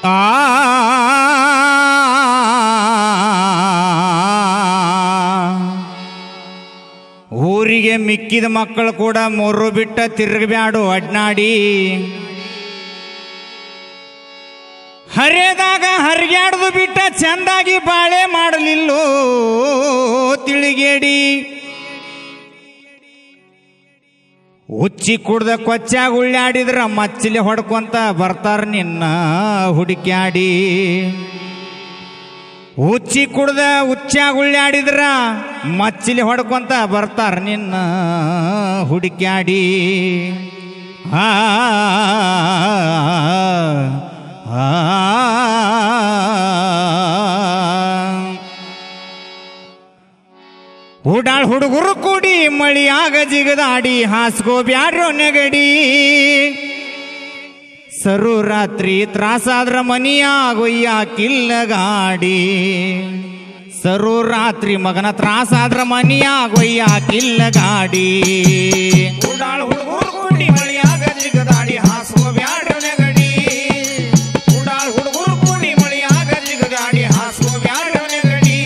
ಆ ಊರಿಗೆ ಮಿಕ್ಕಿದ ಮಕ್ಕಳು ಕೂಡ ಮೊರು ಬಿಟ್ಟ ತಿರುಗಬ್ಯಾಡು ಅಡ್ನಾಡಿ ಹರಿಯದಾಗ ಹರಿಗ್ಯಾಡ್ದು ಬಿಟ್ಟ ಚಂದಾಗಿ ಬಾಳೆ ಮಾಡಲಿಲ್ಲೋ ತಿಳಿಗೇಡಿ ಉಚ್ಚಿ ಕುಡ್ದ ಕೊಚ್ಚಾಗ ಉಳ್ಳಾಡಿದ್ರ ಮಚ್ಚಲಿ ಹೊಡ್ಕೊಂತ ಬರ್ತಾರ ನಿನ್ನ ಹುಡುಕ್ಯಾಡಿ ಉಚ್ಚಿ ಕುಡ್ದ ಉಚ್ಚಾಗ ಉಳ್ಳಾಡಿದ್ರ ಮಚ್ಚಲಿ ಹೊಡ್ಕೊಂತ ಬರ್ತಾರ ನಿನ್ನ ಹುಡುಕ್ಯಾಡಿ ಆ ಆ ಉಡಾಳ್ ಹುಡುಗರು ಕೂಡಿ ಮಳಿಯಾಗ ಜಿಗದಾಡಿ ಹಾಸ್ಕೋ ಬ್ಯಾಡ್ರೋ ನೆಗಡಿ ಸರು ರಾತ್ರಿ ತ್ರಾಸಾದ್ರ ಮನಿಯಾಗೊಯ್ಯ ಕಿಲ್ಲ ಗಾಡಿ ಸರು ರಾತ್ರಿ ಮಗನ ತ್ರಾಸಾದ್ರ ಮನಿಯಾಗೊಯ್ಯ ಕಿಲ್ಲ ಗಾಡಿ ಉಡಾಳ್ ಹುಡುಗರು ಕೂಡಿ ಮಳಿಯಾಗ ಜಿಗದಾಡಿ ಹಾಸ್ಕೋ ಬ್ಯಾಡ್ರೋ ನೆಗಡಿ ಉಡಾಳ್ ಹುಡುಗರು ಕೂಡಿ ಮಳಿಯಾಗ ಜಿಗದಾಡಿ ಹಾಸ್ಕೋ ಬ್ಯಾಡ್ರೋ ನೆಗಡಿ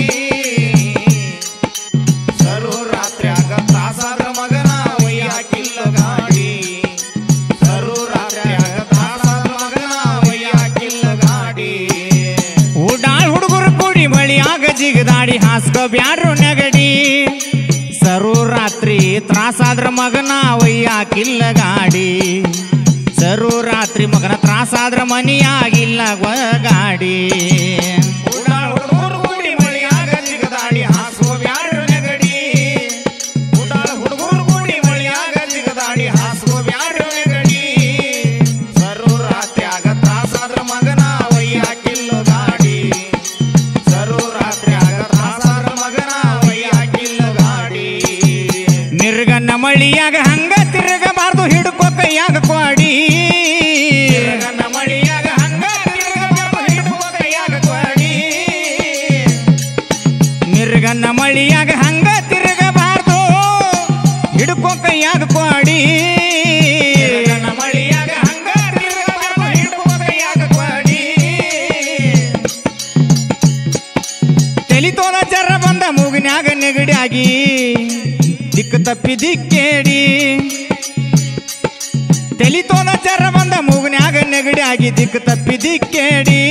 ಸರು ರಾತ್ರ್ಯಾಗ ತಾಸಾದ್ರ ಮಗನ ಒಯ್ಯಾಕಿಲ್ಲ ಗಾಡಿ ಸರು ರಾತ್ರ್ಯಾಗ ತಾಸಾದ್ರ ಮಗನ ಒಯ್ಯಾಕಿಲ್ಲ ಗಾಡಿ ಉಡಾಳ್ ಹುಡುಗರು ಕೂಡಿ ಮಳಿಯಾಗ ಜಿಗದಾಡಿ ಹಾಸ್ಕೋ ಬ್ಯಾಡ್ರು ನೆಗಡಿ ಸರು ರಾತ್ರಿ ತ್ರಾಸಾದ್ರ ಮಗನ ಒಯ್ಯಾಕಿಲ್ಲ ಗಾಡಿ ಸರು ರಾತ್ರಿ ಮಗನ ತ್ರಾಸಾದ್ರ ಮನಿಯಾಗಿಲ್ಲ ಗ- ಗಾಡಿ ಉಡಾಳ್ ಹುಡುಗರು ಕೂಡಿ ಮಳಿಯಾಗ ಜಿಗದಾಡಿ ಹಾಸ್ಕೋ ಬ್ಯಾಡ್ರು ನೆಗಡಿ ಉಡಾಳ್ ಹುಡುಗರು ಕೂಡಿ ಮಳಿಯಾಗ ಜಿಗದಾಡಿ ಹಾಸ್ಕೋ ಬ್ಯಾಡ್ರು ನೆಗಡಿ ಸರು ರಾತ್ರ್ಯಾಗ ತ್ರಾಸಾದ್ರ ಮಗನ ಒಯ್ಯಾಕಿಲ್ಲ ಗಾಡಿ ಸರು ರಾತ್ರ್ಯಾಗ ತ್ರಾಸಾದ್ರ ಮಗನ ಒಯ್ಯಾಕಿಲ್ಲ ಗಾಡಿ ನಿರ್ಗನ್ನ ಮಳಿಯಾಗ ಹಂಗ ತಿರುಗಬಾರ್ದು ಹಿಡ್ಕೋ ಕೈಯಾಗ ಕೊಡಿ ನಿರ್ಗನ್ನ ಮಳಿಯಾಗ ಹಂಗ ತಿರುಗಬಾರ್ದು ಹಿಡ್ಕೋ ಕೈಯಾಗ ಕೊಡಿ ಮಿರ್ಗನ್ನ ಮಳಿಯಾಗ ಹಂಗ ತಿರುಗಬಾರ್ದು ಹಿಡ್ಕೋ ಕೈಯಾಗ ಕೊಡಿ ಮಳಿಯಾಗ ಹಂಗ ತಿರುಗಬಾರ್ದು ಹಿಡ್ಕೋ ಕೈಯಾಗ ಕೊಡಿ ತೆಲಿತೋನ ಜರ ಬಂದ ಮೂಗಿನ್ಯಾಗ ನೆಗಡಿಯಾಗಿ ದಿಕ್ಕ ತಪ್ಪಿ ದಿಕ್ಕೇಡಿ ತೆಲಿತೋನ ಜರ ಬಂದ ಮೂಗಿನ್ಯಾಗ ನೆಗಡಿಯಾಗಿ ದಿಕ್ಕ ತಪ್ಪಿ ದಿಕ್ಕೇಡಿ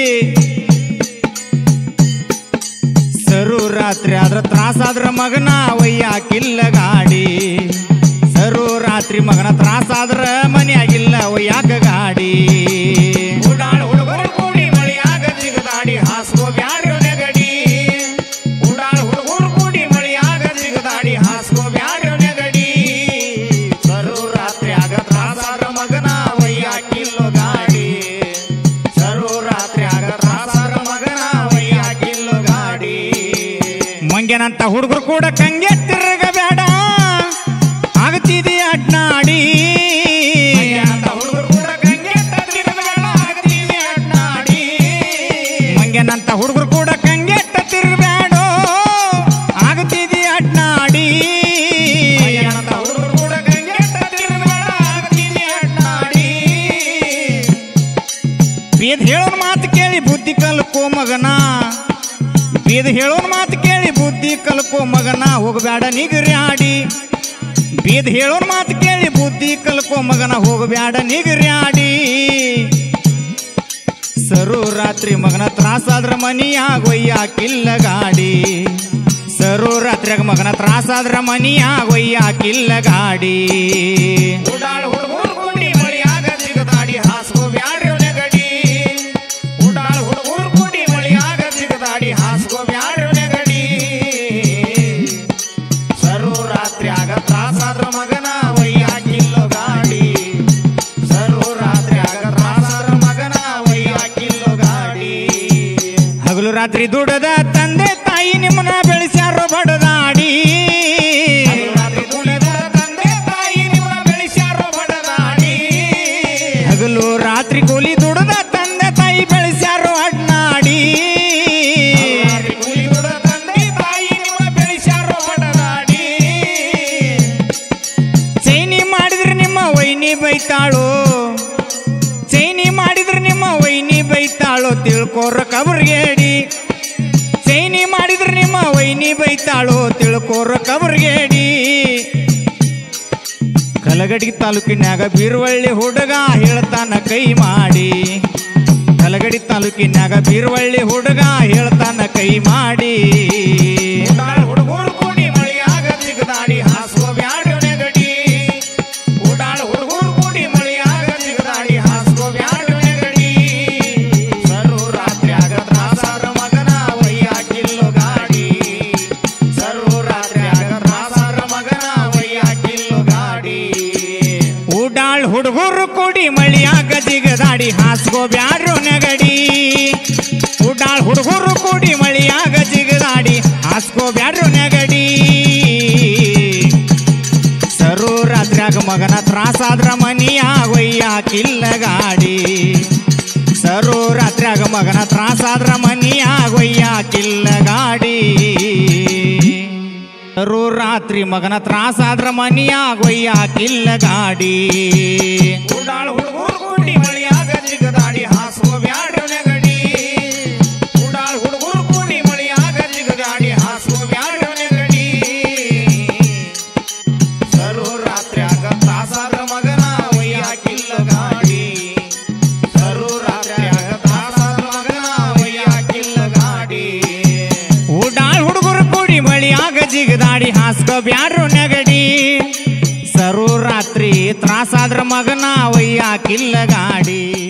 ಸರು ರಾತ್ರಿ ಆದ್ರ ತ್ರಾಸಾದ್ರ ಮಗನ ಒಯ್ಯಾಕಿಲ್ಲ ಗಾಡಿ ಸರು ರಾತ್ರಿ ಮಗನ ತ್ರಾಸಾದ್ರ ಮನೆಯಾಗಿಲ್ಲ ಒಯ್ಯಾಕ ಗಾಡಿ ಉಡಾಳ್ ಹುಡುಗರು ಕೂಡಿ ಮಳಿಯಾಗ ಜಿಗದಾಡಿ ಹಾಸ್ಕೋ ಬ್ಯಾಡ್ರು ನೆಗಡಿ ಉಡಾಳ್ ಹುಡುಗರು ಕೂಡಿ ಮಳಿಯಾಗ ಜಿಗದಾಡಿ ಹಾಸ್ಕೋ ಬ್ಯಾಡ್ರು ನೆಗಡಿ ಸರು ರಾತ್ರಿ ಆಗ ತ್ರಾಸಾದ್ರ ಮಗನ ಒಯ್ಯಾಕಿಲ್ಲ ಗಾಡಿ ಸರು ರಾತ್ರಿ ಆಗ ತ್ರಾಸಾದ್ರ ಮಗನ ಒಯ್ಯಾಕಿಲ್ಲ ಗಾಡಿ ಮಂಗ್ಯನಂತ ಹುಡುಗರು ಕೂಡ ಕಂಗೆ ತಿರುಗಬೇಡ ಆಗ್ತಿದೆ ಅಡ್ನಾಡಿ ಮಂಗ್ಯನಂತ ಹುಡುಗರು ಕೂಡ ಕಂಗೆಟ್ಟ ತಿರುಗಬೇಡೋ ಆಗ್ತಿದೆ ಅಡ್ನಾಡಿ ಹುಡುಗರು ಕೂಡ ಕಂಗೆಟ್ಟ ತಿರುಗಬೇಡ ಆಗ್ತಿದೆ ಅಡ್ನಾಡಿ ವೇದ ಹೇಳೋನ್ ಮಾತು ಕೇಳಿ ಬುದ್ಧಿ ಕಲ್ಕೋ ಮಗನ ವೇದ ಹೇಳೋನ್ ಮಾತು ಕೇಳಿ ಬುದ್ಧಿ ಕಲ್ಕೋ ಮಗನ ಹೋಗಬೇಡ ನಿಗರಿ ಆಡಿ ವೇದ ಹೇಳೋನ್ ಮಾತು ಕೇಳಿ ಬುದ್ಧಿ ಕಲ್ಕೋ ಮಗನ ಹೋಗಬೇಡ ನಿಗರಿ ಆಡಿ ಸರು ರಾತ್ರಿ ಮಗನ ತ್ರಾಸಾದ್ರ ಮನಿಯಾಗೊಯ್ಯಾಕಿಲ್ಲ ಗಾಡಿ ಸರು ರಾತ್ರಿಯಾಗ ಮಗನ ತ್ರಾಸಾದ್ರ ಮನಿಯಾಗೊಯ್ಯಾಕಿಲ್ಲ ಗಾಡಿ ಉಡಾಳ್ ಹುಡುಗರು ಕೂಡಿ ಮಳಿಯಾಗ ಜಿಗದಾಡಿ ಹಾಸ್ಕೋ ಬ್ಯಾಡ್ರಿ ನೆಗಡಿ ಉಡಾಳ್ ಹುಡುಗರು ಕೂಡಿ ಮಳಿಯಾಗ ಜಿಗದಾಡಿ ಹಾಸ್ಕೋ ಬ್ಯಾಡ್ರಿ ನೆಗಡಿ ಸರು ರಾತ್ರಿಯಾಗ ತ್ರಾಸಾದ್ರ ಮಗನ ಒಯ್ಯಾಕಿಲ್ಲ ಗಾಡಿ ಸರು ರಾತ್ರಿಯಾಗ ತ್ರಾಸಾದ್ರ ಮಗನ ಒಯ್ಯಾಕಿಲ್ಲ ಗಾಡಿ ಹಗಲು ರಾತ್ರಿ ದುಡದ ತಂದೆ ತಾಯಿ ನಿಮ್ಮನ್ನ ಬೆಳೆಸ್ಯಾರೋ ಬಡದಾಡಿ ಹಗಲು ರಾತ್ರಿ ಕೂಲಿ ದುಡದ ತಂದೆ ತಾಯಿ ಬೆಳೆಸ್ಯಾರೋ ಅಡ್ನಾಡಿ ಚೈನಿ ಮಾಡಿದ್ರೆ ನಿಮ್ಮ ವೈನಿ ಬೈತಾಳು ಚೈನಿ ಮಾಡಿದ್ರೆ ನಿಮ್ಮ ವೈನಿ ಬೈತಾಳು ಬೈತಾಳೋ ತಿಳ್ಕೋರ ಕಬರ್ಗೇಡಿ ಚೈನಿ ಮಾಡಿದ್ರೆ ನಿಮ್ಮ ವೈನಿ ಬೈತಾಳೋ ತಿಳ್ಕೋರ ಕಬರ್ಗೇಡಿ ಕಲಗಡಿ ತಾಲೂಕಿನ್ಯಾಗ ಬೀರ್ವಳ್ಳಿ ಹುಡುಗ ಹೇಳ್ತಾನ ಕೈ ಮಾಡಿ ಕಲಗಡಿ ತಾಲೂಕಿನ್ಯಾಗ ಬೀರ್ವಳ್ಳಿ ಹುಡುಗ ಹೇಳ್ತಾನ ಕೈ ಮಾಡಿ ಹುಡುಗರು ಕೂಡಿ ಮಳಿಯಾಗ ಸಿಗದಾಡಿ ಹಾಸುವ ಬ್ಯಾಡ ನೆಗಡಿ ಉಡಾಳ ಹುಡುಗರು ಕೂಡಿ ಮಳಿಯಾಗ ಸಿಗದಾಡಿ ಹಾಸುವ ಬ್ಯಾಡ ನೆಗಡಿ ಸರು ರಾತ್ರಿ ಆಗ ತ್ರಾಸಾರ ಮಗನ ವಯ್ಯಾಕಿಲ್ಲು ಗಾಡಿ ಸರು ರಾತ್ರಿ ಆಗ ತ್ರಾಸಾರ ಮಗನ ವಯ್ಯಾಕಿಲ್ಲು ಗಾಡಿ ಉಡಾಳ್ ಹುಡುಗರು ಕೂಡಿ ಮಳಿಯಾಗ ಜಿಗದಾಡಿ ಹಾಸ್ಗೋ ಬ್ಯಾಡ್ರು ನೆಗಡಿ ಉಡಾಳ್ ಹುಡುಗರು ಕೂಡಿ ಮಳಿಯಾಗ ಜಿಗದಾಡಿ ಹಾಸ್ಕೋ ಬ್ಯಾಡ್ರು ನೆಗಡಿ ಸರು ರಾತ್ರ್ಯಾಗ ಮಗನ ತ್ರಾಸಾದ್ರ ಮನಿಯಾಗ ಒಯ್ಯಾಕಿಲ್ಲ ಗಾಡಿ ಸರು ರಾತ್ರ್ಯಾಗ ಮಗನ ತ್ರಾಸಾದ್ರ ಮನಿಯಾಗ ಒಯ್ಯಾಕಿಲ್ಲ ಗಾಡಿ ಸರು ರಾತ್ರಿ ಮಗನ ತ್ರಾಸಾದ್ರ ಮನಿಯಾಗ ಒಯ್ಯಾಕಿಲ್ಲ ಗಾಡಿ ಉಡಾಳ್ ಹುಡುಗರು ಕೂಡಿ ಮಳಿಯಾಗ ಜಿಗದಾಡಿ ಹಾಸುವ ಬ್ಯಾಡ ನೆಗಡಿ ಉಡಾಳ್ ಹುಡುಗರು ಕೂಡಿ ಮಳಿಯಾಗ ಜಿಗದಾಡಿ ಹಾಸುವ ಬ್ಯಾಡ ನೆಗಡಿ ಸರು ರಾತ್ರ್ಯಾಗ ತಾಸಾದ ಮಗನ ಒಯ್ಯಾಕಿಲ್ಲ ಗಾಡಿ ಸರು ರಾತ್ರ್ಯಾಗ ತಾಸಾದ ಮಗನ ಒಯ್ಯಾಕಿಲ್ಲ ಗಾಡಿ ಉಡಾಳ್ ಹುಡುಗರು ಕೂಡಿ ಮಳಿಯಾಗ ಜಿಗದಾಡಿ ಹಾಸ್ಕೋ ಬ್ಯಾಡ್ರು ನೆಗಡಿ ಸರು ರಾತ್ರಿ ತ್ರಾಸಾದ್ರ ಮಗನ ಒಯ್ಯಾಕಿಲ್ಲ ಗಾಡಿ